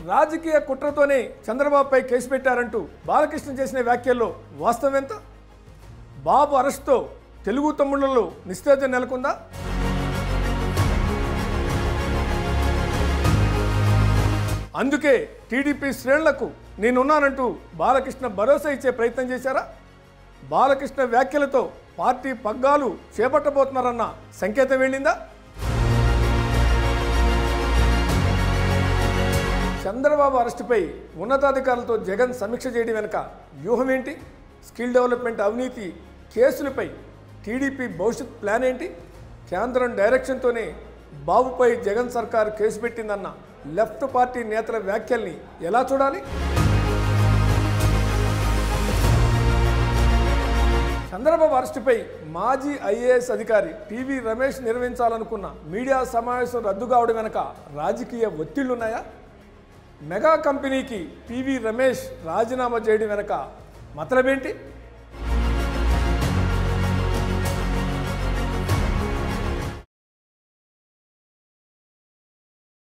రాజకీయ కుట్రతోనే చంద్రబాబుపై కేసు పెట్టారంటూ బాలకృష్ణ చేసిన వ్యాఖ్యల్లో వాస్తవం ఎంత బాబు అరెస్టుతో తెలుగు తమ్ముళ్లలో నిస్తేజం నెలకొందా అందుకే టీడీపీ శ్రేణులకు నేనున్నానంటూ బాలకృష్ణ భరోసా ఇచ్చే ప్రయత్నం చేశారా బాలకృష్ణ వ్యాఖ్యలతో పార్టీ పగ్గాలు చేపట్టబోతున్నారన్న సంకేతం వెళ్ళిందా చంద్రబాబు అరెస్టుపై ఉన్నతాధికారులతో జగన్ సమీక్ష చేయడం వెనుక వ్యూహం ఏంటి స్కిల్ డెవలప్మెంట్ అవినీతి కేసులపై టీడీపీ భవిష్యత్ ప్లాన్ ఏంటి కేంద్రం డైరెక్షన్తోనే బాబుపై జగన్ సర్కార్ కేసు పెట్టిందన్న లెఫ్ట్ పార్టీ నేతల వ్యాఖ్యల్ని ఎలా చూడాలి చంద్రబాబు అరెస్టుపై మాజీ ఐఏఎస్ అధికారి టీవీ రమేష్ నిర్వహించాలనుకున్న మీడియా సమావేశం రద్దు కావడం వెనక రాజకీయ ఒత్తిళ్లున్నాయా మెగా కంపెనీకి పివి రమేష్ రాజీనామా చేయడం వెనక మతలబేంటి